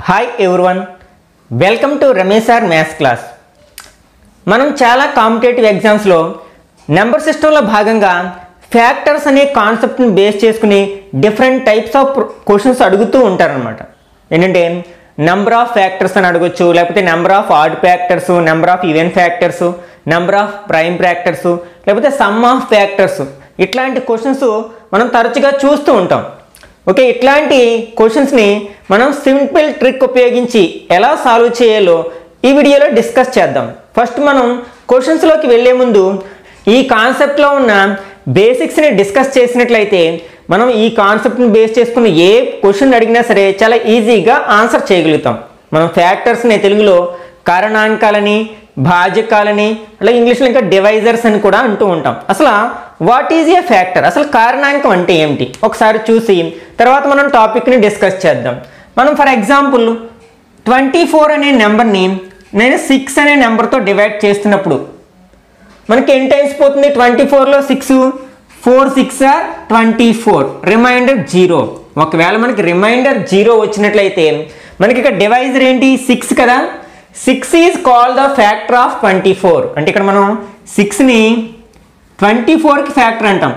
hi everyone welcome to Ramesh sir maths class మనం చాలా competitive ఎగ్జామ్స్లో నెంబర్ సిస్టంలో భాగంగా ఫ్యాక్టర్స్ అనే కాన్సెప్ట్ని బేస్ చేసుకుని డిఫరెంట్ టైప్స్ ఆఫ్ క్వశ్చన్స్ అడుగుతూ ఉంటారనమాట ఏంటంటే నెంబర్ ఆఫ్ ఫ్యాక్టర్స్ అని అడగొచ్చు లేకపోతే number of odd factors number of even factors number of prime factors లేకపోతే సమ్ ఆఫ్ ఫ్యాక్టర్స్ ఇట్లాంటి క్వశ్చన్స్ మనం తరచుగా చూస్తూ ఉంటాం ఓకే ఇట్లాంటి క్వశ్చన్స్ని మనం సింపుల్ ట్రిక్ ఉపయోగించి ఎలా సాల్వ్ చేయాలో ఈ వీడియోలో డిస్కస్ చేద్దాం ఫస్ట్ మనం క్వశ్చన్స్లోకి వెళ్ళే ముందు ఈ కాన్సెప్ట్లో ఉన్న బేసిక్స్ని డిస్కస్ చేసినట్లయితే మనం ఈ కాన్సెప్ట్ని బేస్ చేసుకుని ఏ క్వశ్చన్ అడిగినా సరే చాలా ఈజీగా ఆన్సర్ చేయగలుగుతాం మనం ఫ్యాక్టర్స్ని తెలుగులో కారణాంకాలని భాజకాలని అలాగే ఇంగ్లీష్లో ఇంకా డివైజర్స్ అని కూడా అంటూ ఉంటాం అసలు వాట్ ఈజ్ ఏ ఫ్యాక్టర్ అసలు కారణాంకం అంటే ఏమిటి ఒకసారి చూసి తర్వాత మనం టాపిక్ని డిస్కస్ చేద్దాం మనం ఫర్ ఎగ్జాంపుల్ ట్వంటీ ఫోర్ అనే నెంబర్ని నేను సిక్స్ అనే నెంబర్తో డివైడ్ చేస్తున్నప్పుడు మనకి ఎన్ని టైమ్స్ పోతుంది ట్వంటీ ఫోర్లో six four six are twenty four reminder zero ఒకవేళ మనకి రిమైండర్ జీరో వచ్చినట్లయితే మనకి ఇక్కడ డివైజర్ ఏంటి సిక్స్ కదా six is call the factor of twenty four అంటే ఇక్కడ మనం సిక్స్ని ట్వంటీ ఫోర్కి ఫ్యాక్టర్ అంటాం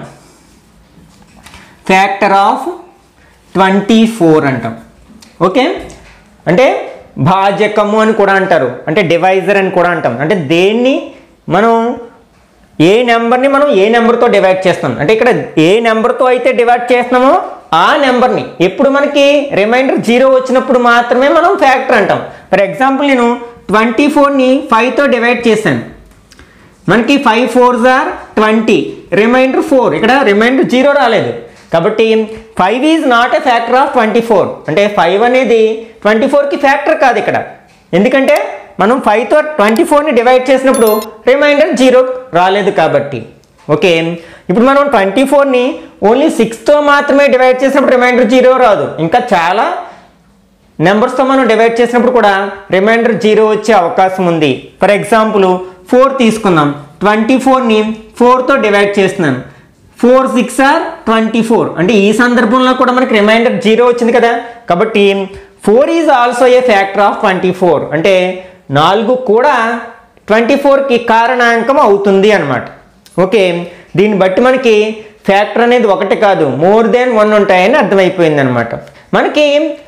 ఫ్యాక్టర్ ఆఫ్ ట్వంటీ ఫోర్ అంటాం ఓకే అంటే భాజకము అని కూడా అంటారు అంటే డివైజర్ అని కూడా అంటాం అంటే దేన్ని మనం ఏ నెంబర్ని మనం ఏ నెంబర్తో డివైడ్ చేస్తాం అంటే ఇక్కడ ఏ నెంబర్తో అయితే డివైడ్ చేస్తున్నామో ఆ నెంబర్ని ఎప్పుడు మనకి రిమైండర్ జీరో వచ్చినప్పుడు మాత్రమే మనం ఫ్యాక్టర్ అంటాం ఫర్ ఎగ్జాంపుల్ నేను ట్వంటీ ఫోర్ని ఫైవ్తో డివైడ్ చేశాను మనకి ఫైవ్ ఫోర్ జార్ ట్వంటీ రిమైండర్ ఫోర్ ఇక్కడ రిమైండర్ జీరో రాలేదు కాబట్టి five is not a factor of twenty four అంటే ఫైవ్ అనేది ట్వంటీ ఫోర్కి ఫ్యాక్టర్ కాదు ఇక్కడ ఎందుకంటే మనం ఫైవ్తో ట్వంటీ ఫోర్ని డివైడ్ చేసినప్పుడు రిమైండర్ జీరో రాలేదు కాబట్టి ఓకే ఇప్పుడు మనం ట్వంటీ ఫోర్ని ఓన్లీ సిక్స్తో మాత్రమే డివైడ్ చేసినప్పుడు రిమైండర్ జీరో రాదు ఇంకా చాలా నెంబర్స్తో మనం డివైడ్ చేసినప్పుడు కూడా రిమైండర్ జీరో వచ్చే అవకాశం ఉంది ఫర్ ఎగ్జాంపుల్ ఫోర్ తీసుకుందాం ట్వంటీ ఫోర్ని ఫోర్తో డివైడ్ చేస్తున్నాను four six are twenty four అంటే ఈ సందర్భంలో కూడా మనకి రిమైండర్ జీరో వచ్చింది కదా కాబట్టి four is also a factor of twenty four అంటే నాలుగు కూడా ట్వంటీ ఫోర్కి కారణాంకం అవుతుంది అనమాట ఓకే దీన్ని బట్టి మనకి ఫ్యాక్టర్ అనేది ఒకటి కాదు మోర్ దెన్ వన్ ఉంటాయని అర్థమైపోయింది అనమాట మనకి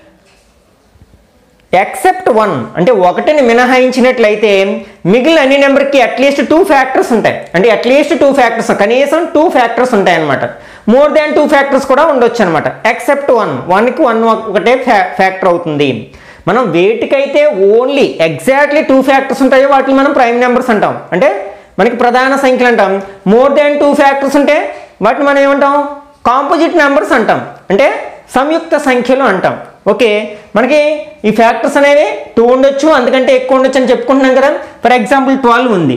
ఎక్సెప్ట్ వన్ అంటే ఒకటిని మినహాయించినట్లయితే మిగిలిన అన్ని నెంబర్కి అట్లీస్ట్ టూ ఫ్యాక్టర్స్ ఉంటాయి అంటే అట్లీస్ట్ టూ ఫ్యాక్టర్స్ కనీసం టూ ఫ్యాక్టర్స్ ఉంటాయి అనమాట మోర్ దాన్ టూ ఫ్యాక్టర్స్ కూడా ఉండొచ్చు అనమాట ఎక్సెప్ట్ వన్ వన్కి వన్ ఒకటే ఫ్యాక్టర్ అవుతుంది మనం వేటికైతే ఓన్లీ ఎగ్జాక్ట్లీ టూ ఫ్యాక్టర్స్ ఉంటాయో వాటిని మనం ప్రైమ్ నెంబర్స్ అంటాం అంటే మనకి ప్రధాన సంఖ్యలు అంటాం మోర్ దాన్ టూ ఫ్యాక్టర్స్ ఉంటే వాటిని మనం ఏమంటాం కాంపోజిట్ నెంబర్స్ అంటాం అంటే సంయుక్త సంఖ్యలు అంటాం ఓకే మనకి ఈ ఫ్యాక్టర్స్ అనేవి టూ ఉండొచ్చు అందుకంటే ఎక్కువ ఉండొచ్చు అని చెప్పుకుంటున్నాం కదా ఫర్ ఎగ్జాంపుల్ ట్వెల్వ్ ఉంది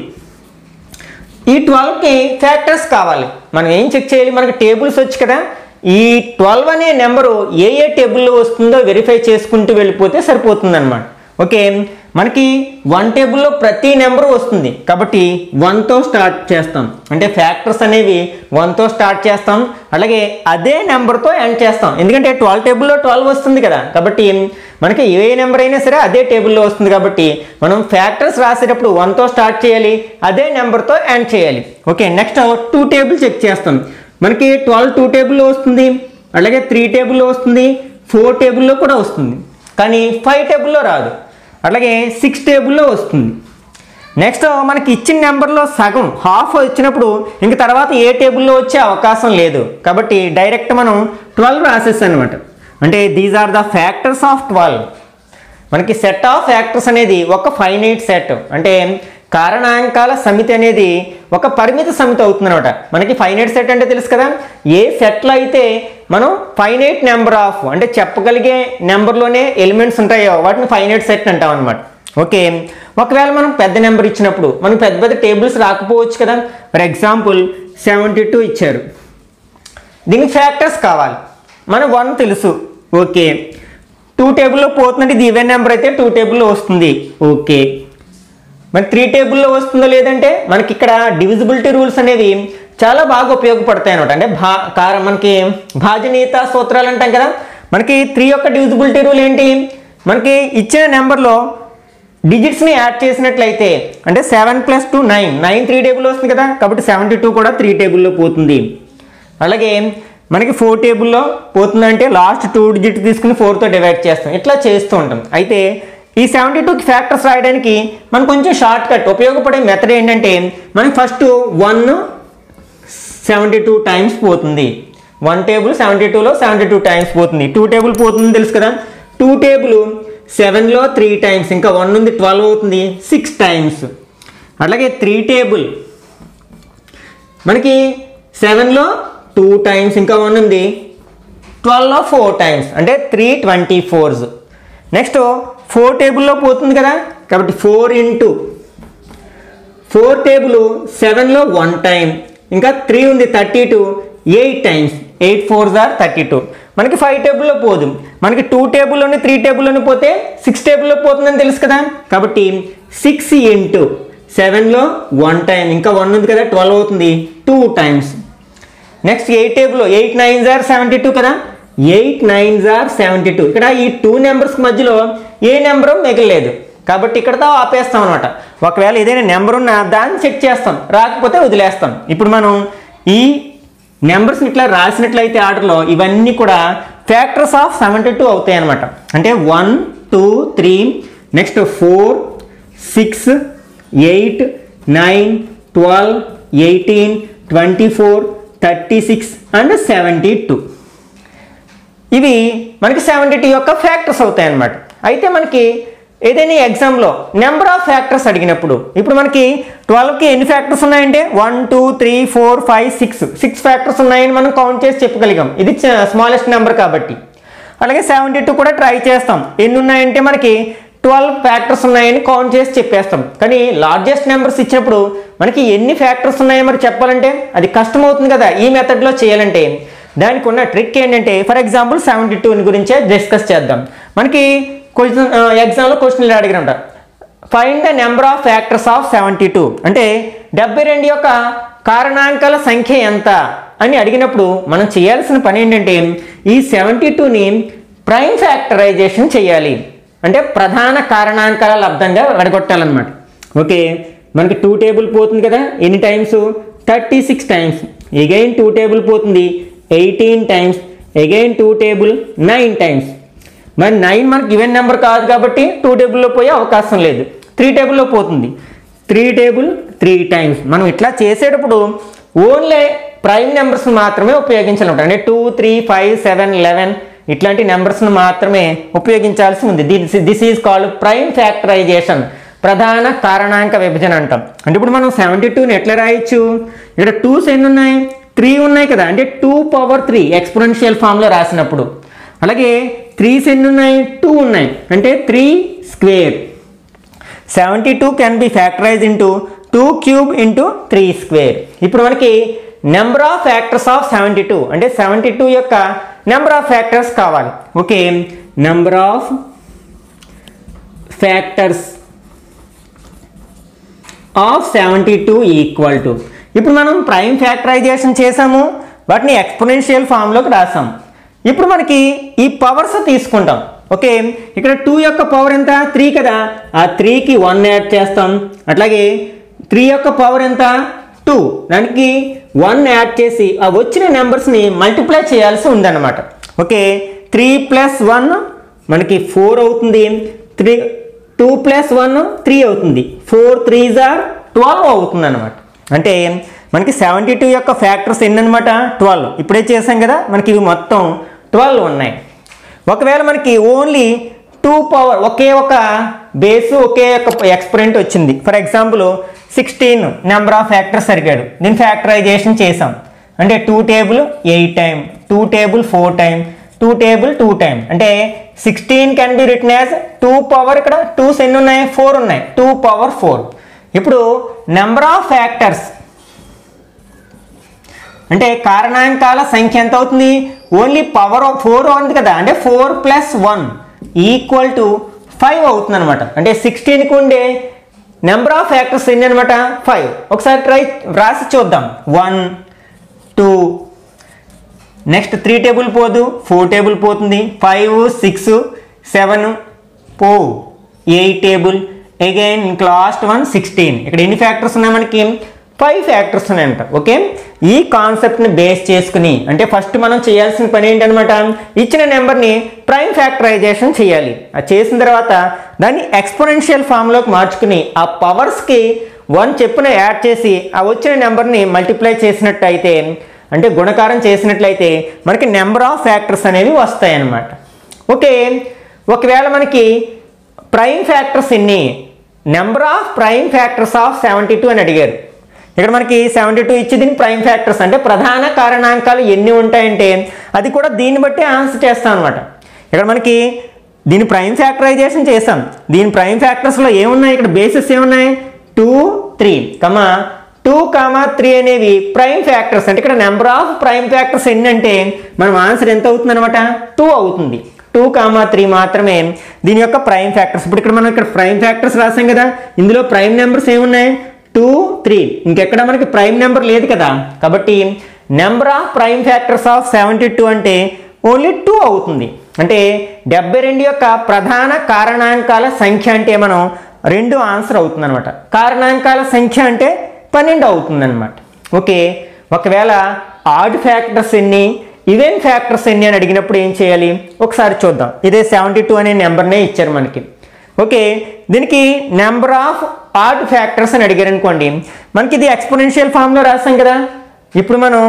ఈ ట్వెల్వ్కి ఫ్యాక్టర్స్ కావాలి మనం ఏం చెక్ చేయాలి మనకి టేబుల్స్ వచ్చి కదా ఈ ట్వెల్వ్ అనే నెంబరు ఏ ఏ టేబుల్లో వస్తుందో వెరిఫై చేసుకుంటూ వెళ్ళిపోతే సరిపోతుంది అనమాట ఓకే మనకి వన్ టేబుల్లో ప్రతి నెంబరు వస్తుంది కాబట్టి వన్తో స్టార్ట్ చేస్తాం అంటే ఫ్యాక్టర్స్ అనేవి వన్తో స్టార్ట్ చేస్తాం అలాగే అదే నెంబర్తో ఎండ్ చేస్తాం ఎందుకంటే ట్వెల్వ్ టేబుల్లో ట్వెల్వ్ వస్తుంది కదా కాబట్టి మనకి ఏ నెంబర్ అయినా సరే అదే టేబుల్లో వస్తుంది కాబట్టి మనం ఫ్యాక్టర్స్ రాసేటప్పుడు వన్తో స్టార్ట్ చేయాలి అదే నెంబర్తో ఎండ్ చేయాలి okay next two table check చేస్తాం మనకి ట్వెల్వ్ టూ టేబుల్లో వస్తుంది అలాగే త్రీ టేబుల్లో వస్తుంది ఫోర్ టేబుల్లో కూడా వస్తుంది కానీ ఫైవ్ టేబుల్లో రాదు అలాగే సిక్స్ టేబుల్లో వస్తుంది నెక్స్ట్ మనకి ఇచ్చిన నెంబర్లో సగం హాఫ్ వచ్చినప్పుడు ఇంక తర్వాత ఏ టేబుల్లో వచ్చే అవకాశం లేదు కాబట్టి డైరెక్ట్ మనం ట్వెల్వ్ రాసేస్తాం అనమాట అంటే these are the factors of twelve మనకి సెట్ ఆఫ్ ఫ్యాక్టర్స్ అనేది ఒక ఫైనైట్ సెట్ అంటే కారణాంకాల సమితి అనేది ఒక పరిమిత సమితి అవుతుంది అనమాట మనకి ఫైనైట్ సెట్ అంటే తెలుసు కదా ఏ సెట్లో అయితే మనం ఫైనైట్ నెంబర్ ఆఫ్ అంటే చెప్పగలిగే నెంబర్లోనే ఎలిమెంట్స్ ఉంటాయో వాటిని ఫైనైట్ సెట్ అంటాం అనమాట ఓకే ఒకవేళ మనం పెద్ద నెంబర్ ఇచ్చినప్పుడు మనకు పెద్ద పెద్ద టేబుల్స్ రాకపోవచ్చు కదా ఫర్ ఎగ్జాంపుల్ సెవెంటీ టూ ఇచ్చారు దీనికి ఫ్యాక్టర్స్ కావాలి మన వన్ తెలుసు ఓకే టూ టేబుల్లో పోతుందంటే ఇది ఈవెన్ నెంబర్ అయితే టూ టేబుల్లో వస్తుంది ఓకే మరి త్రీ టేబుల్లో వస్తుందో లేదంటే మనకి ఇక్కడ డివిజిబిలిటీ రూల్స్ అనేవి చాలా బాగా ఉపయోగపడతాయి అనమాట అంటే భా కార మనకి భాజనీయత సూత్రాలు అంటాం కదా మనకి త్రీ యొక్క డివిజిబిలిటీ రూల్ ఏంటి మనకి ఇచ్చిన నెంబర్లో డిజిట్స్ని యాడ్ చేసినట్లయితే అంటే seven plus two nine nine three table వస్తుంది కదా కాబట్టి సెవెంటీ టూ కూడా త్రీ టేబుల్లో పోతుంది అలాగే మనకి ఫోర్ టేబుల్లో పోతుందంటే లాస్ట్ టూ డిజిట్ తీసుకుని ఫోర్తో డివైడ్ చేస్తాం ఇట్లా చేస్తూ ఉంటాం అయితే ఈ సెవెంటీ టూకి ఫ్యాక్టర్స్ రాయడానికి మనం కొంచెం షార్ట్ కట్ ఉపయోగపడే మెథడ్ ఏంటంటే మనకి first one seventy two times పోతుంది వన్ టేబుల్ సెవెంటీ టూలో సెవెంటీ టూ టైమ్స్ పోతుంది టూ టేబుల్ పోతుంది తెలుసు కదా టూ టేబుల్ సెవెన్లో త్రీ టైమ్స్ ఇంకా వన్ ఉంది ట్వెల్వ్ అవుతుంది సిక్స్ టైమ్స్ అలాగే త్రీ టేబుల్ మనకి సెవెన్లో టూ టైమ్స్ ఇంకా వన్ ఉంది ట్వెల్వ్లో ఫోర్ టైమ్స్ అంటే three twenty fours next four టేబుల్లో పోతుంది కదా కాబట్టి ఫోర్ ఇంటూ ఫోర్ టేబుల్ సెవెన్లో వన్ టైం ఇంకా త్రీ ఉంది thirty two eight times eight fours or thirty two మనకి ఫైవ్ టేబుల్లో పోదు మనకి టూ టేబుల్లోని త్రీ టేబుల్లోని పోతే సిక్స్ టేబుల్లో పోతుందని తెలుసు కదా కాబట్టి సిక్స్ ఇంటూ సెవెన్లో వన్ టైం ఇంకా వన్ ఉంది కదా ట్వెల్వ్ అవుతుంది two times next eight table eight nine are seventy two కదా eight nine are seventy two ఇక్కడ ఈ టూ నెంబర్స్ మధ్యలో ఏ నెంబరు మిగలలేదు కాబట్టి ఇక్కడతో ఆపేస్తాం అనమాట ఒకవేళ ఏదైనా నెంబర్ ఉన్నా దాన్ని చెక్ చేస్తాం రాకపోతే వదిలేస్తాం ఇప్పుడు మనం ఈ నెంబర్స్ ఇట్లా రాసినట్లయితే ఆర్డర్లో ఇవన్నీ కూడా ఫ్యాక్టర్స్ ఆఫ్ సెవెంటీ టూ అవుతాయి అనమాట అంటే one two three next four six eight nine twelve eighteen twenty four thirty six and seventy two ఇవి మనకి సెవెంటీ టూ యొక్క ఫ్యాక్టర్స్ అవుతాయి అన్నమాట అయితే మనకి ఏదైనా ఎగ్జామ్లో నెంబర్ ఆఫ్ ఫ్యాక్టర్స్ అడిగినప్పుడు ఇప్పుడు మనకి ట్వెల్వ్కి ఎన్ని ఫ్యాక్టర్స్ ఉన్నాయంటే one two three four five six six factors ఉన్నాయని మనం కౌంట్ చేసి చెప్పగలిగాం ఇది స్మాలెస్ట్ నెంబర్ కాబట్టి అలాగే సెవెంటీ టూ కూడా ట్రై చేస్తాం ఎన్ని ఉన్నాయంటే మనకి ట్వెల్వ్ ఫ్యాక్టర్స్ ఉన్నాయని కౌంట్ చేసి చెప్పేస్తాం కానీ లార్జెస్ట్ నెంబర్స్ ఇచ్చినప్పుడు మనకి ఎన్ని ఫ్యాక్టర్స్ ఉన్నాయో మరి చెప్పాలంటే అది కష్టం అవుతుంది కదా ఈ మెథడ్లో చేయాలంటే దానికి ఉన్న ట్రిక్ ఏంటంటే ఫర్ ఎగ్జాంపుల్ సెవెంటీ టూ గురించే డిస్కస్ చేద్దాం మనకి క్వశ్చన్ ఎగ్జామ్లో క్వశ్చన్ ఇలా అడిగిన find the number of factors of seventy two అంటే డెబ్బై రెండు యొక్క కారణాంకాల సంఖ్య ఎంత అని అడిగినప్పుడు మనం చేయాల్సిన పని ఏంటంటే ఈ సెవెంటీ టూని ప్రైమ్ ఫ్యాక్టరైజేషన్ చేయాలి అంటే ప్రధాన కారణాంకాల లబ్ధంగా విడగొట్టాలన్నమాట ఓకే మనకి టూ టేబుల్ పోతుంది కదా ఎన్ని times thirty six times again two table పోతుంది eighteen times again two table nine times మరి నైన్ మనకి ఈవెన్ నెంబర్ కాదు కాబట్టి టూ టేబుల్లో పోయే అవకాశం లేదు త్రీ టేబుల్లో పోతుంది త్రీ టేబుల్ త్రీ టైమ్స్ మనం ఇట్లా చేసేటప్పుడు ఓన్లీ ప్రైమ్ నెంబర్స్ మాత్రమే ఉపయోగించాలన్నమాట అంటే two three five seven eleven ఇట్లాంటి నెంబర్స్ను మాత్రమే ఉపయోగించాల్సి ఉంది this this is called prime factorization ప్రధాన కారణాంక విభజన అంటాం అంటే ఇప్పుడు మనం సెవెంటీ టూని ఎట్లా రాయొచ్చు ఇక్కడ టూస్ ఎన్ని ఉన్నాయి త్రీ ఉన్నాయి కదా అంటే టూ పవర్ త్రీ ఎక్స్పోనెన్షియల్ ఫామ్లో రాసినప్పుడు అలాగే త్రీస్ ఎన్ని ఉన్నాయి టూ ఉన్నాయి అంటే three square seventy two can be factorize into two cube into three square ఇప్పుడు మనకి number of factors of seventy two అంటే సెవెంటీ టూ యొక్క నెంబర్ ఆఫ్ ఫ్యాక్టర్స్ కావాలి okay number of factors of seventy two equal to ఇప్పుడు మనం prime factorisation చేసాము వాటిని exponential ఫామ్లోకి రాసాం ఇప్పుడు మనకి ఈ పవర్స్ తీసుకుంటాం ఓకే ఇక్కడ టూ యొక్క పవర్ ఎంత త్రీ కదా ఆ త్రీకి వన్ యాడ్ చేస్తాం అట్లాగే త్రీ యొక్క పవర్ ఎంత టూ దానికి వన్ యాడ్ చేసి ఆ వచ్చిన నెంబర్స్ని మల్టిప్లై చేయాల్సి ఉందన్నమాట ఓకే త్రీ ప్లస్ వన్ మనకి ఫోర్ అవుతుంది three two plus one three అవుతుంది ఫోర్ త్రీ జార్ ట్వెల్వ్ అవుతుంది అనమాట అంటే మనకి సెవెంటీ టూ యొక్క ఫ్యాక్టర్స్ ఎన్ని అనమాట ట్వెల్వ్ ఇప్పుడే చేసాం కదా మనకి ఇవి మొత్తం ట్వెల్వ్ ఉన్నాయి ఒకవేళ మనకి ఓన్లీ టూ పవర్ ఒకే ఒక బేస్ ఒకే ఒక ఎక్స్పరెంట్ వచ్చింది for example sixteen number of factors అడిగాడు దీన్ని ఫ్యాక్టరైజేషన్ చేసాం అంటే two table eight time two table four time two table two time అంటే sixteen can be written as two power ఇక్కడ twos ఎన్ని ఉన్నాయి ఫోర్ ఉన్నాయి టూ పవర్ ఫోర్ ఇప్పుడు నెంబర్ ఆఫ్ ఫ్యాక్టర్స్ అంటే కారణాంకాల సంఖ్య ఎంత అవుతుంది ఓన్లీ పవర్ ఫోర్ ఉంది కదా అంటే four plus one equal to five అవుతుంది అనమాట అంటే సిక్స్టీన్కి ఉండే నెంబర్ ఆఫ్ ఫ్యాక్టర్స్ ఎన్ని అనమాట ఫైవ్ ఒకసారి ట్రై రాసి చూద్దాం one two next three table పోదు ఫోర్ టేబుల్ పోతుంది five six seven four eight table again ఇంకా లాస్ట్ వన్ సిక్స్టీన్ ఇక్కడ ఎన్ని ఫ్యాక్టర్స్ ఉన్నాయి మనకి ఫైవ్ ఫ్యాక్టర్స్ ఉన్నాయంట ఓకే ఈ కాన్సెప్ట్ని బేస్ చేసుకుని అంటే ఫస్ట్ మనం చేయాల్సిన పని ఏంటనమాట ఇచ్చిన నెంబర్ని ప్రైమ్ ఫ్యాక్టరైజేషన్ చేయాలి అది చేసిన తర్వాత దాన్ని ఎక్స్పోనెన్షియల్ ఫామ్లోకి మార్చుకుని ఆ పవర్స్కి వన్ చెప్పున యాడ్ చేసి ఆ వచ్చిన నెంబర్ని మల్టిప్లై చేసినట్టు అయితే అంటే గుణకారం చేసినట్లయితే మనకి నెంబర్ ఆఫ్ ఫ్యాక్టర్స్ అనేవి వస్తాయి అన్నమాట ఓకే ఒకవేళ మనకి ప్రైమ్ ఫ్యాక్టర్స్ ఎన్ని number of prime factors of seventy two అని అడిగారు ఇక్కడ మనకి సెవెంటీ టూ ఇచ్చి దీని ప్రైమ్ ఫ్యాక్టర్స్ అంటే ప్రధాన కారణాంకాలు ఎన్ని ఉంటాయంటే అది కూడా దీన్ని బట్టి ఆన్సర్ చేస్తాం అనమాట ఇక్కడ మనకి దీని ప్రైమ్ ఫ్యాక్టరైజేషన్ చేస్తాం దీని ప్రైమ్ ఫ్యాక్టర్స్లో ఏమున్నాయి ఇక్కడ బేసిస్ ఏమున్నాయి two three comma two comma three అనేవి ప్రైమ్ ఫ్యాక్టర్స్ అంటే ఇక్కడ నెంబర్ ఆఫ్ ప్రైమ్ ఫ్యాక్టర్స్ ఎన్ని అంటే మనం ఆన్సర్ ఎంత అవుతుంది అనమాట టూ అవుతుంది టూ కామా త్రీ మాత్రమే దీని యొక్క ప్రైమ్ ఫ్యాక్టర్స్ ఇప్పుడు ఇక్కడ మనం ఇక్కడ ప్రైమ్ ఫ్యాక్టర్స్ రాసాం కదా ఇందులో ప్రైమ్ నెంబర్స్ ఏమున్నాయి టూ త్రీ ఇంకెక్కడ మనకి ప్రైమ్ నెంబర్ లేదు కదా కాబట్టి number of prime factors of seventy two అంటే ఓన్లీ టూ అవుతుంది అంటే డెబ్బై రెండు యొక్క ప్రధాన కారణాంకాల సంఖ్య అంటే మనం రెండు ఆన్సర్ అవుతుంది అనమాట కారణాంకాల సంఖ్య అంటే పన్నెండు అవుతుంది అనమాట ఓకే ఒకవేళ ఆడ్ ఫ్యాక్టర్స్ ఎన్ని ఈవెన్ ఫ్యాక్టర్స్ ఎన్ని అని అడిగినప్పుడు ఏం చేయాలి ఒకసారి చూద్దాం ఇదే సెవెంటీ టూ అనే నెంబర్నే ఇచ్చారు మనకి ఓకే దీనికి నెంబర్ ఆఫ్ ఆడ్ ఫ్యాక్టర్స్ అని అడిగారు అనుకోండి మనకి ఇది ఎక్స్పోనెన్షియల్ ఫామ్లో రాస్తాం కదా ఇప్పుడు మనం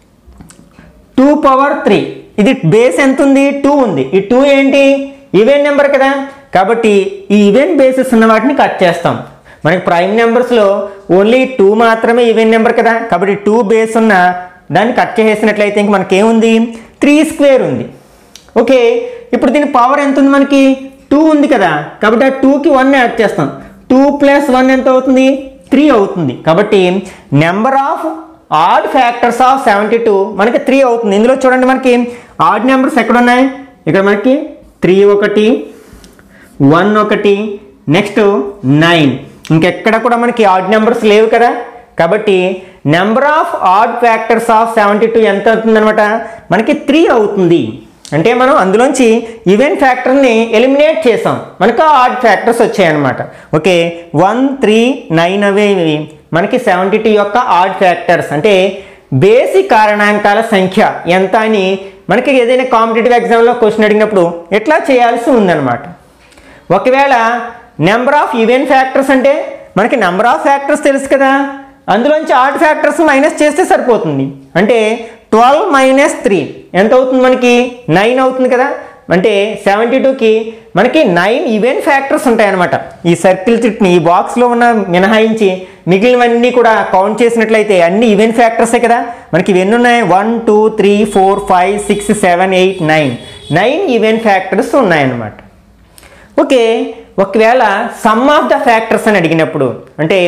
టూ పవర్ త్రీ ఇది బేస్ ఎంత ఉంది టూ ఉంది ఈ టూ ఏంటి ఈవెన్ నెంబర్ కదా కాబట్టి ఈ ఈవెన్ బేసిస్ ఉన్న వాటిని కట్ చేస్తాం మనకి ప్రైమ్ నెంబర్స్లో ఓన్లీ టూ మాత్రమే ఈవెన్ నెంబర్ కదా కాబట్టి టూ బేస్ ఉన్న దాన్ని కట్ చేసేసినట్లయితే ఇంక మనకి ఏముంది త్రీ స్క్వేర్ ఉంది ఓకే ఇప్పుడు దీని పవర్ ఎంత ఉంది మనకి టూ ఉంది కదా కాబట్టి ఆ టూకి వన్ యాడ్ చేస్తాం టూ ప్లస్ వన్ ఎంత అవుతుంది త్రీ అవుతుంది కాబట్టి number of odd factors of seventy two మనకి త్రీ అవుతుంది ఇందులో చూడండి మనకి ఆడ్ నెంబర్స్ ఎక్కడ ఉన్నాయి ఇక్కడ మనకి త్రీ ఒకటి వన్ ఒకటి నెక్స్ట్ నైన్ ఇంకెక్కడ కూడా మనకి ఆడ్ నెంబర్స్ లేవు కదా కాబట్టి number of odd factors of seventy two ఎంత అవుతుందన్నమాట మనకి త్రీ అవుతుంది అంటే మనం అందులోంచి ఈవెన్ ఫ్యాక్టర్ని ఎలిమినేట్ చేసాం మనకు ఆడ్ ఫ్యాక్టర్స్ వచ్చాయన్నమాట ఓకే వన్ త్రీ నైన్ అవేవి మనకి సెవెంటీ టూ యొక్క ఆడ్ ఫ్యాక్టర్స్ అంటే బేసిక్ కారణాంకాల సంఖ్య ఎంత అని మనకి ఏదైనా కాంపిటేటివ్ ఎగ్జామ్లో క్వశ్చన్ అడిగినప్పుడు ఎట్లా చేయాల్సి ఉందన్నమాట ఒకవేళ నెంబర్ ఆఫ్ ఈవెన్ ఫ్యాక్టర్స్ అంటే మనకి నెంబర్ ఆఫ్ ఫ్యాక్టర్స్ తెలుసు కదా అందులోంచి ఆడ్ ఫ్యాక్టర్స్ మైనస్ చేస్తే సరిపోతుంది అంటే ట్వెల్వ్ మైనస్ త్రీ ఎంత అవుతుంది మనకి నైన్ అవుతుంది కదా అంటే సెవెంటీ టూకి మనకి నైన్ ఈవెన్ ఫ్యాక్టర్స్ ఉంటాయన్నమాట ఈ సర్కిల్ చుట్ని ఈ బాక్స్లో ఉన్న మినహాయించి మిగిలినవన్నీ కూడా కౌంట్ చేసినట్లయితే అన్ని ఈవెన్ ఫ్యాక్టర్సే కదా మనకి ఇవన్నీ ఉన్నాయి one two three four five six seven eight nine nine even factors ఉన్నాయన్నమాట ఓకే ఒకవేళ సమ్ ఆఫ్ ద ఫ్యాక్టర్స్ అని అడిగినప్పుడు అంటే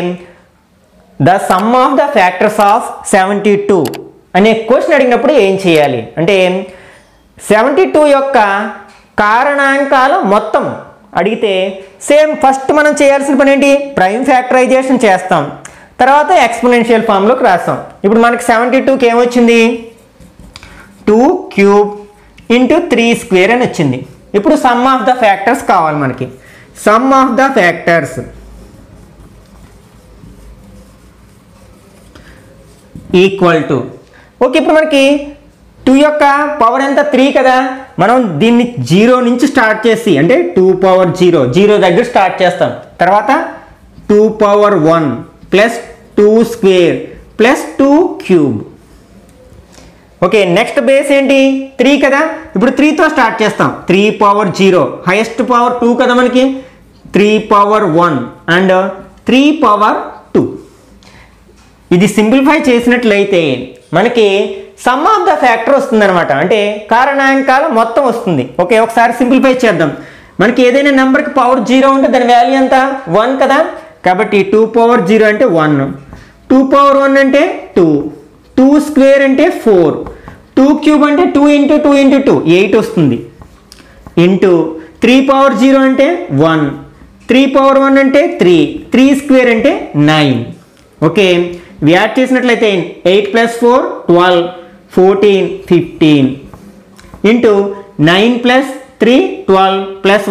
the sum of the factors of seventy two అనే క్వశ్చన్ అడిగినప్పుడు ఏం చేయాలి అంటే సెవెంటీ టూ యొక్క కారణాంకాల మొత్తం అడిగితే సేమ్ ఫస్ట్ మనం చేయాల్సిన పని ఏంటి ప్రైమ్ ఫ్యాక్టరైజేషన్ చేస్తాం తర్వాత ఎక్స్పోనెన్షియల్ ఫామ్లోకి రాస్తాం ఇప్పుడు మనకి సెవెంటీ టూకి ఏమొచ్చింది two cube into three square అని వచ్చింది ఇప్పుడు సమ్ ఆఫ్ ద ఫ్యాక్టర్స్ కావాలి మనకి sum of the factors equal to okay ఇప్పుడు మనకి టూ యొక్క పవర్ ఎంత త్రీ కదా మనం దీన్ని జీరో నుంచి స్టార్ట్ చేసి అంటే టూ పవర్ జీరో జీరో దగ్గర స్టార్ట్ చేస్తాం తర్వాత two power one plus two square plus two cube okay next base ఏంటి త్రీ కదా ఇప్పుడు త్రీతో స్టార్ట్ చేస్తాం three power zero highest power two కదా మనకి three power one and three power two ఇది సింప్లిఫై చేసినట్లయితే మనకి సమ్ ఆఫ్ ద ఫ్యాక్టర్ వస్తుందన్నమాట అంటే కారణాంకాల మొత్తం వస్తుంది ఓకే ఒకసారి సింప్లిఫై చేద్దాం మనకి ఏదైనా నెంబర్కి పవర్ జీరో ఉంటే దాని వాల్యూ ఎంత వన్ కదా కాబట్టి టూ పవర్ జీరో అంటే వన్ టూ పవర్ వన్ అంటే టూ టూ స్క్వేర్ అంటే ఫోర్ టూ క్యూబ్ అంటే two into two into two eight వస్తుంది ఇంటూ త్రీ పవర్ జీరో అంటే వన్ త్రీ పవర్ వన్ అంటే త్రీ త్రీ స్క్వేర్ అంటే నైన్ ఓకే ఇవి add చేసినట్లయితే eight plus four twelve fourteen fifteen into nine plus three twelve plus one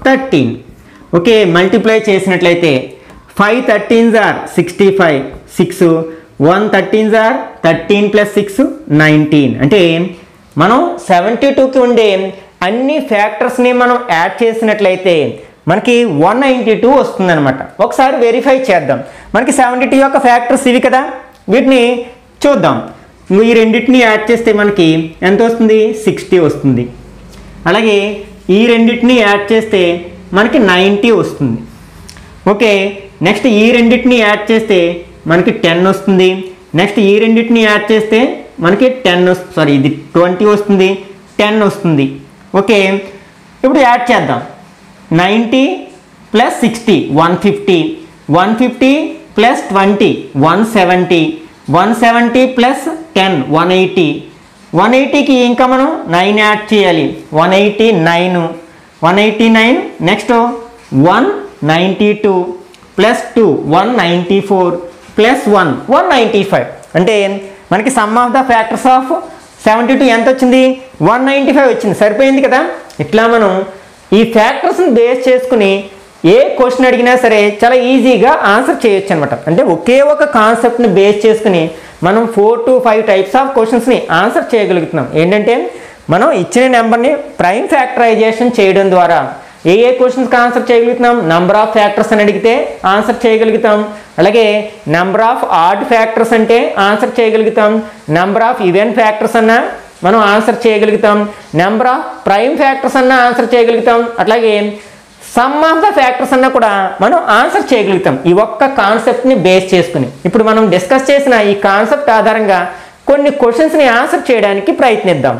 thirteen okay multiply చేసినట్లయితే five thirteens are sixty five six one thirteens are thirteen plus six nineteen అంటే మనం seventy టూకి ఉండే అన్ని ఫ్యాక్టర్స్ని మనం add చేసినట్లయితే మనకి one ninety two వస్తుందన్నమాట ఒకసారి వెరిఫై చేద్దాం మనకి సెవెంటీ టూ యొక్క ఫ్యాక్టర్స్ ఇవి కదా వీటిని చూద్దాం ఈ రెండింటిని యాడ్ చేస్తే మనకి ఎంత వస్తుంది సిక్స్టీ వస్తుంది అలాగే ఈ రెండింటిని యాడ్ చేస్తే మనకి నైంటీ వస్తుంది ఓకే నెక్స్ట్ ఈ రెండింటిని యాడ్ చేస్తే మనకి టెన్ వస్తుంది నెక్స్ట్ ఈ రెండింటిని యాడ్ చేస్తే మనకి టెన్ సారీ ఇది ట్వంటీ వస్తుంది టెన్ వస్తుంది ఓకే ఇప్పుడు యాడ్ చేద్దాం ninety plus sixty one fifty one fifty plus twenty one seventy one seventy plus ten one eighty one ఎయిటీకి ఇంకా మనం నైన్ యాడ్ చేయాలి one eighty nine one eighty nine next one ninety two plus two one ninety four plus one one ninety five అంటే మనకి sum of the factors of seventy two ఎంత వచ్చింది one ninety five వచ్చింది సరిపోయింది కదా ఇట్లా మనం ఈ ఫ్యాక్టర్స్ని బేస్ చేసుకుని ఏ క్వశ్చన్ అడిగినా సరే చాలా ఈజీగా ఆన్సర్ చేయొచ్చు అనమాట అంటే ఒకే ఒక కాన్సెప్ట్ని బేస్ చేసుకుని మనం four to five types of క్వశ్చన్స్ని ఆన్సర్ చేయగలుగుతున్నాం ఏంటంటే మనం ఇచ్చిన నెంబర్ని ప్రైమ్ ఫ్యాక్టరైజేషన్ చేయడం ద్వారా ఏ ఏ క్వశ్చన్స్కి ఆన్సర్ చేయగలుగుతున్నాం నంబర్ ఆఫ్ ఫ్యాక్టర్స్ అని అడిగితే ఆన్సర్ చేయగలుగుతాం అలాగే నంబర్ ఆఫ్ ఆడ్ ఫ్యాక్టర్స్ అంటే ఆన్సర్ చేయగలుగుతాం నంబర్ ఆఫ్ ఈవెన్ ఫ్యాక్టర్స్ అన్నా మనం ఆన్సర్ చేయగలుగుతాం నెంబర్ ఆఫ్ ప్రైమ్ ఫ్యాక్టర్స్ అన్నా ఆన్సర్ చేయగలుగుతాం అట్లాగే సమ్ ఆఫ్ ద ఫ్యాక్టర్స్ అన్నా కూడా మనం ఆన్సర్ చేయగలుగుతాం ఈ ఒక్క కాన్సెప్ట్ని బేస్ చేసుకుని ఇప్పుడు మనం డిస్కస్ చేసిన ఈ కాన్సెప్ట్ ఆధారంగా కొన్ని క్వశ్చన్స్ని ఆన్సర్ చేయడానికి ప్రయత్నిద్దాం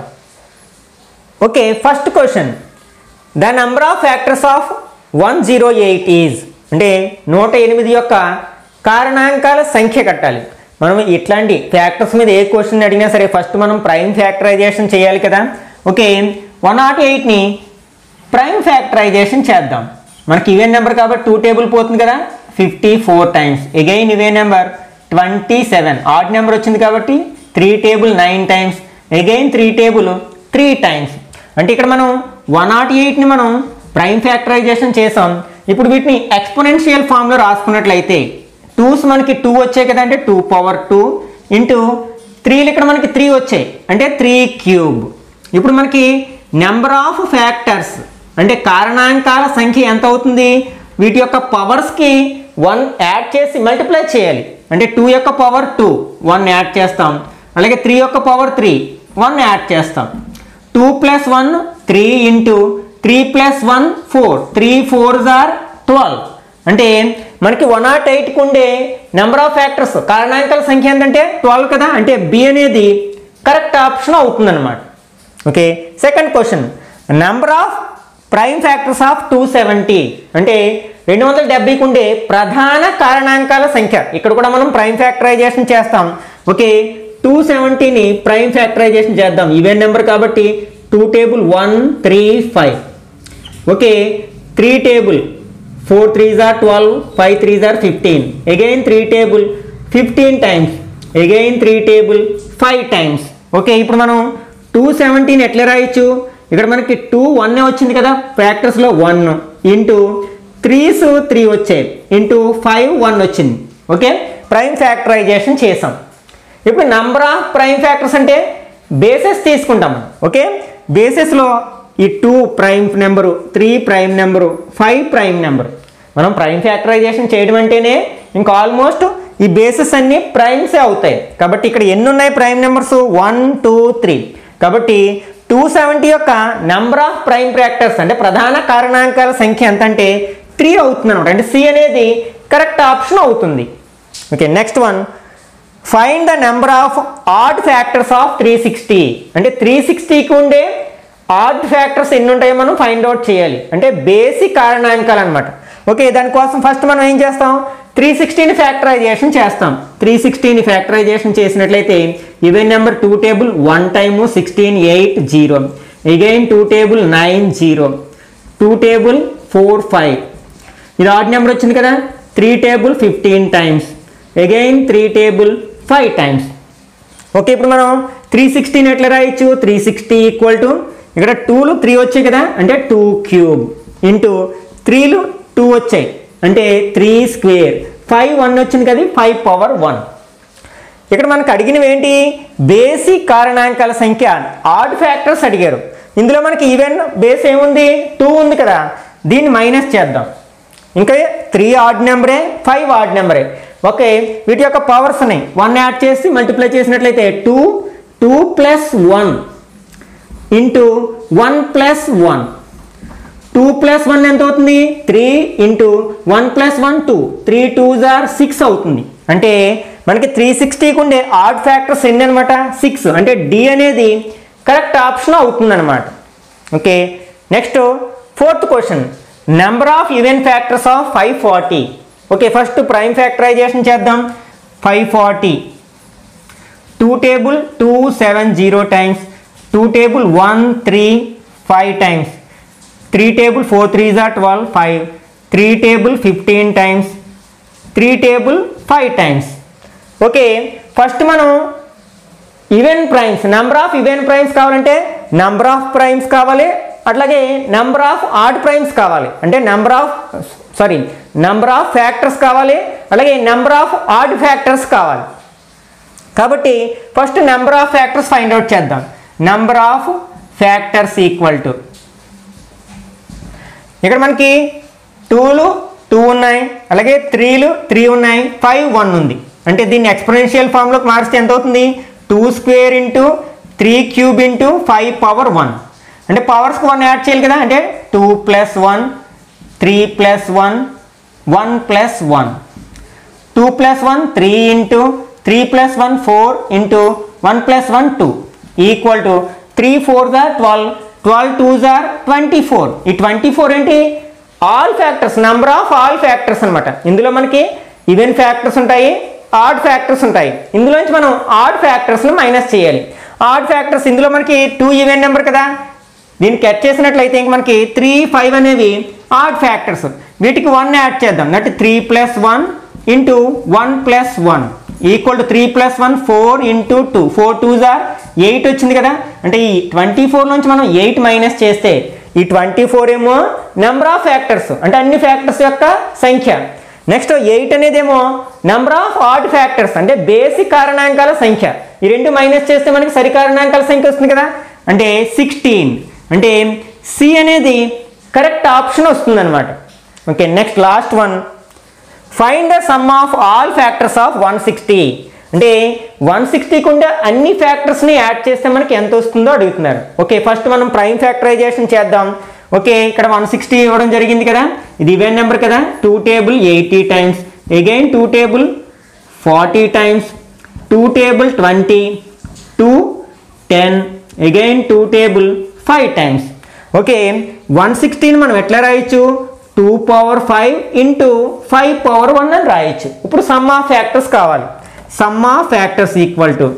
okay first question the number of factors of one zero eight is అంటే నూట ఎనిమిది యొక్క కారణాంకాల సంఖ్య కట్టాలి మనం ఇట్లాంటి ఫ్యాక్టర్స్ మీద ఏ క్వశ్చన్ అడిగినా సరే ఫస్ట్ మనం ప్రైమ్ ఫ్యాక్టరైజేషన్ చేయాలి కదా ఓకే వన్ నాట్ ఎయిట్ని ప్రైమ్ ఫ్యాక్టరైజేషన్ చేద్దాం మనకి ఇవే నెంబర్ కాబట్టి టూ టేబుల్ పోతుంది కదా ఫిఫ్టీ ఫోర్ టైమ్స్ ఎగైన్ ఇవే number twenty seven odd number వచ్చింది కాబట్టి three table nine times again three table three times అంటే ఇక్కడ మనం వన్ నాట్ ఎయిట్ని మనం ప్రైమ్ ఫ్యాక్టరైజేషన్ చేసాం ఇప్పుడు వీటిని ఎక్స్పోనెన్షియల్ ఫామ్లో రాసుకున్నట్లయితే టూస్ మనకి టూ వచ్చాయి కదా అంటే టూ పవర్ టూ ఇంటూ త్రీలు ఇక్కడ మనకి త్రీ వచ్చాయి అంటే త్రీ క్యూబ్ ఇప్పుడు మనకి నెంబర్ ఆఫ్ ఫ్యాక్టర్స్ అంటే కారణాంకాల సంఖ్య ఎంత అవుతుంది వీటి యొక్క పవర్స్కి వన్ యాడ్ చేసి మల్టిప్లై చేయాలి అంటే టూ యొక్క పవర్ టూ వన్ యాడ్ చేస్తాం అలాగే త్రీ యొక్క పవర్ త్రీ వన్ యాడ్ చేస్తాం two plus one three into three plus one four three fours are twelve అంటే మనకి వన్ నాట్ ఎయిట్కి ఉండే నెంబర్ ఆఫ్ ఫ్యాక్టర్స్ కారణాంకాల సంఖ్య ఏంటంటే ట్వెల్వ్ కదా అంటే బి అనేది కరెక్ట్ ఆప్షన్ అవుతుందన్నమాట okay second question number of prime factors of two seventy అంటే రెండు వందల డెబ్బైకి ఉండే ప్రధాన కారణాంకాల సంఖ్య ఇక్కడ కూడా మనం ప్రైమ్ ఫ్యాక్టరైజేషన్ చేస్తాం ఓకే టూ సెవెంటీని ప్రైమ్ ఫ్యాక్టరైజేషన్ చేద్దాం ఈవెన్ నెంబర్ కాబట్టి two table one three five okay three table four threes are twelve five threes are fifteen again three table fifteen times again three table five times okay ఇప్పుడు మనం two seventeen ఎట్లా రాయొచ్చు ఇక్కడ మనకి two one వచ్చింది కదా ఫ్యాక్టర్స్లో one into threes three వచ్చాయి ఇంటూ ఫైవ్ వన్ వచ్చింది ఓకే ప్రైమ్ ఫ్యాక్టరైజేషన్ చేసాం ఇప్పుడు నంబర్ ఆఫ్ ప్రైమ్ ఫ్యాక్టర్స్ అంటే బేసెస్ తీసుకుంటాం ఓకే బేసెస్లో ఈ two prime number three prime number five prime number మనం ప్రైమ్ ఫ్యాక్టరైజేషన్ చేయడం అంటేనే ఇంకా ఆల్మోస్ట్ ఈ బేసెస్ అన్ని ప్రైమ్సే అవుతాయి కాబట్టి ఇక్కడ ఎన్ని ఉన్నాయి prime numbers one two three కాబట్టి టూ సెవెంటీ యొక్క నెంబర్ ఆఫ్ ప్రైమ్ ఫ్యాక్టర్స్ అంటే ప్రధాన కారణాంకాల సంఖ్య ఎంత అంటే త్రీ అవుతుంది అనమాట అంటే సి అనేది కరెక్ట్ ఆప్షన్ అవుతుంది okay next one find the number of odd factors of three sixty అంటే త్రీ సిక్స్టీకి ఉండే ఆడ్ ఫ్యాక్టర్స్ ఎన్ని ఉంటాయో మనం ఫైండ్ అవుట్ చేయాలి అంటే బేసిక్ కారణాంకాలు అనమాట ఓకే దానికోసం ఫస్ట్ మనం ఏం చేస్తాం త్రీ సిక్స్టీని ఫ్యాక్టరైజేషన్ చేస్తాం త్రీ సిక్స్టీని ఫ్యాక్టరైజేషన్ చేసినట్లయితే even number two table one time sixteen eight zero again two table nine zero two table four five ఇది ఆడ్ నెంబర్ వచ్చింది కదా three table fifteen times again three table five times okay ఇప్పుడు మనం three సిక్స్టీని ఎట్లా రాయొచ్చు three sixty equal to ఇక్కడ టూలు త్రీ వచ్చాయి కదా అంటే టూ క్యూబ్ ఇంటూ త్రీలు టూ వచ్చాయి అంటే త్రీ స్క్వేర్ ఫైవ్ వన్ వచ్చింది కదా ఫైవ్ పవర్ వన్ ఇక్కడ మనకు అడిగినవి ఏంటి బేసిక్ కారణాంకాల సంఖ్య ఆడ్ ఫ్యాక్టర్స్ అడిగారు ఇందులో మనకి ఈవెన్ బేస్ ఏముంది టూ ఉంది కదా దీన్ని మైనస్ చేద్దాం ఇంకా త్రీ ఆడ్ నెంబరే ఫైవ్ ఆడ్ నెంబరే ఓకే వీటి యొక్క పవర్స్ ఉన్నాయి వన్ యాడ్ చేసి మల్టిప్లై చేసినట్లయితే two two plus one into one plus one two plus one ఎంత అవుతుంది three into one plus one two three two జార్ సిక్స్ అవుతుంది అంటే మనకి త్రీ సిక్స్టీకి ఉండే ఆడ్ ఫ్యాక్టర్స్ ఎన్ని అనమాట సిక్స్ అంటే డి అనేది కరెక్ట్ ఆప్షన్ అవుతుంది అనమాట okay next fourth question number of even factors of five forty okay first prime factorization చేద్దాం five forty two table two seven zero times two table one three five times three table four three జా twelve five three table fifteen times three table five times okay first మనం even primes number of even primes కావాలంటే number of primes కావాలి అట్లాగే number of odd primes కావాలి అంటే number of sorry number of factors కావాలి అలాగే number of odd factors కావాలి కాబట్టి first number of factors find out చేద్దాం number of factors equal to ఇక్కడ మనకి టూలు టూ ఉన్నాయి అలాగే త్రీలు త్రీ ఉన్నాయి ఫైవ్ వన్ ఉంది అంటే దీన్ని ఎక్స్పోనెన్షియల్ ఫామ్లోకి మారిస్తే ఎంత అవుతుంది two square into three cube into five power one అంటే పవర్స్కి వన్ యాడ్ చేయాలి కదా అంటే two plus one three plus one one plus one two plus one three into three plus one four into one plus one two equal to three four జార్ twelve twelve two జార్ twenty four ఈ twenty four ఏంటి all factors number of all factors అనమాట ఇందులో మనకి even factors ఉంటాయి odd factors ఉంటాయి ఇందులోంచి మనం ఆడ్ ఫ్యాక్టర్స్ని మైనస్ చేయాలి ఆడ్ ఫ్యాక్టర్స్ ఇందులో మనకి టూ ఈవెన్ నెంబర్ కదా దీన్ని కట్ చేసినట్లయితే ఇంక మనకి త్రీ ఫైవ్ అనేవి ఆడ్ ఫ్యాక్టర్స్ వీటికి వన్ యాడ్ చేద్దాం అంటే three plus one into one plus one equal to three plus one four into two four two జార్ ఎయిట్ వచ్చింది కదా అంటే ఈ ట్వంటీ ఫోర్ నుంచి మనం ఎయిట్ మైనస్ చేస్తే ఈ ట్వంటీ ఫోర్ ఏమో నెంబర్ ఆఫ్ ఫ్యాక్టర్స్ అంటే అన్ని ఫ్యాక్టర్స్ యొక్క సంఖ్య నెక్స్ట్ ఎయిట్ అనేదేమో నెంబర్ ఆఫ్ ఆడ్ ఫ్యాక్టర్స్ అంటే బేసిక్ కారణాంకాల సంఖ్య ఈ రెండు మైనస్ చేస్తే మనకి సరి కారణాంకాల సంఖ్య వస్తుంది కదా అంటే సిక్స్టీన్ అంటే సి అనేది కరెక్ట్ ఆప్షన్ వస్తుంది అనమాట okay next last one find the sum of all factors of one sixty అంటే వన్ సిక్స్టీకి ఉండే అన్ని ఫ్యాక్టర్స్ని యాడ్ చేస్తే మనకి ఎంత వస్తుందో అడుగుతున్నారు ఓకే ఫస్ట్ మనం ప్రైమ్ ఫ్యాక్టరైజేషన్ చేద్దాం ఓకే ఇక్కడ వన్ సిక్స్టీ ఇవ్వడం జరిగింది కదా ఇది ఈవెన్ నెంబర్ కదా two table eighty times again two table forty times two table twenty two ten again two table five times okay one సిక్స్టీని మనం ఎట్లా రాయొచ్చు two power five into five power one అని రాయొచ్చు ఇప్పుడు సమ్ ఆఫ్ ఫ్యాక్టర్స్ కావాలి sum of factors equal to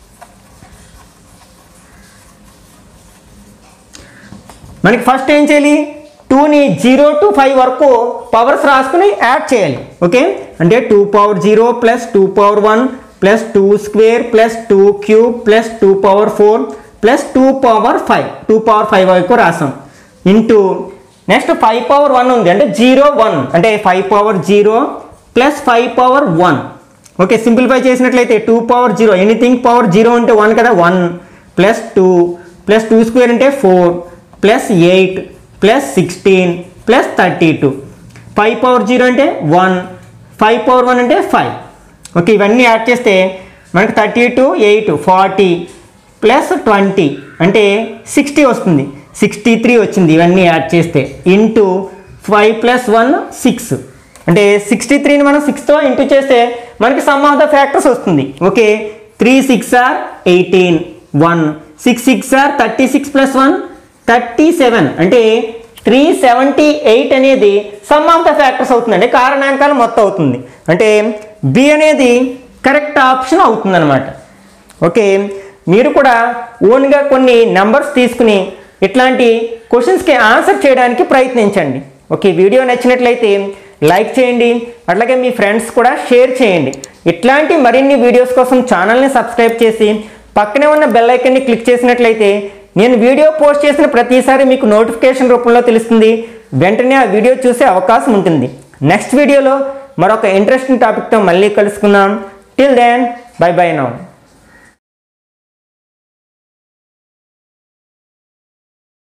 మనకి first ఏం చేయాలి టూని జీరో టు ఫైవ్ వరకు పవర్స్ రాసుకుని యాడ్ చేయాలి ఓకే అంటే two power zero plus two power one plus two square plus two cube plus two power four plus two power five two power five వరకు రాసాం into next five power one ఉంది అంటే zero one అంటే five power zero plus five power one okay simplify చేసినట్లయితే two power zero anything power zero అంటే one కదా one plus two plus two square అంటే four plus eight plus sixteen plus thirty two five power zero అంటే one five power one అంటే five okay ఇవన్నీ add చేస్తే మనకి thirty two eight forty plus twenty అంటే sixty వస్తుంది sixty three వచ్చింది ఇవన్నీ యాడ్ చేస్తే into five plus one six అంటే సిక్స్టీ త్రీని మనం సిక్స్తో ఇంటూ చేస్తే మనకి సమ్ ఆఫ్ ద ఫ్యాక్టర్స్ వస్తుంది okay three six are eighteen one six six are thirty six plus one thirty seven అంటే త్రీ సెవెంటీ ఎయిట్ అనేది సమ్ ఆఫ్ ద ఫ్యాక్టర్స్ అవుతుంది అంటే కారణాంకాలు మొత్తం అవుతుంది అంటే బి అనేది కరెక్ట్ ఆప్షన్ అవుతుంది అనమాట ఓకే మీరు కూడా ఓన్గా కొన్ని నెంబర్స్ తీసుకుని ఇట్లాంటి క్వశ్చన్స్కి ఆన్సర్ చేయడానికి ప్రయత్నించండి ఓకే వీడియో నచ్చినట్లయితే లైక్ చేయండి అట్లాగే మీ ఫ్రెండ్స్ కూడా షేర్ చేయండి ఇట్లాంటి మరిన్ని వీడియోస్ కోసం ఛానల్ని సబ్స్క్రైబ్ చేసి పక్కనే ఉన్న బెల్ ఐకన్ని క్లిక్ చేసినట్లయితే నేను వీడియో పోస్ట్ చేసిన ప్రతిసారి మీకు నోటిఫికేషన్ రూపంలో తెలుస్తుంది వెంటనే ఆ వీడియో చూసే అవకాశం ఉంటుంది నెక్స్ట్ వీడియోలో మరొక ఇంట్రెస్టింగ్ టాపిక్తో మళ్ళీ కలుసుకుందాం till then bye bye now